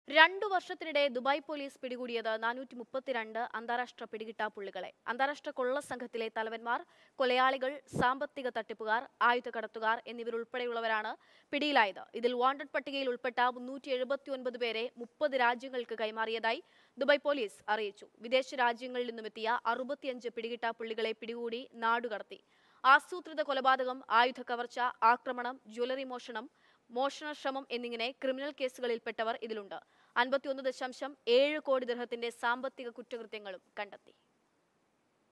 രണ്ടു വർഷത്തിനിടെ Dubai police പിടികൂടിയത് നാനൂറ്റി മുപ്പത്തിരണ്ട് അന്താരാഷ്ട്ര പിടികിട്ടാപ്പുള്ളികളെ അന്താരാഷ്ട്ര കൊള്ള സംഘത്തിലെ തലവന്മാർ കൊലയാളികൾ സാമ്പത്തിക തട്ടിപ്പുകാർ ആയുധ കടത്തുകാർ എന്നിവരുൾപ്പെടെയുള്ളവരാണ് പിടിയിലായത് ഇതിൽ വാണ്ടഡ് പട്ടികയിൽ ഉൾപ്പെട്ട മുന്നൂറ്റി എഴുപത്തിയൊൻപത് പേരെ മുപ്പത് രാജ്യങ്ങൾക്ക് കൈമാറിയതായി ദുബായ് പോലീസ് അറിയിച്ചു വിദേശ രാജ്യങ്ങളിൽ നിന്നുമെത്തിയ അറുപത്തിയഞ്ച് പിടികിട്ടാപ്പുള്ളികളെ പിടികൂടി നാടുകടത്തി ആസൂത്രിത കൊലപാതകം ആയുധ കവർച്ച ആക്രമണം ജ്വല്ലറി മോഷണം മോഷണശ്രമം എന്നിങ്ങനെ ക്രിമിനൽ കേസുകളിൽപ്പെട്ടവർ ഇതിലുണ്ട് അൻപത്തിയൊന്ന് ദശാംശം ഏഴ് കോടി ദിർഹത്തിന്റെ സാമ്പത്തിക കുറ്റകൃത്യങ്ങളും കണ്ടെത്തി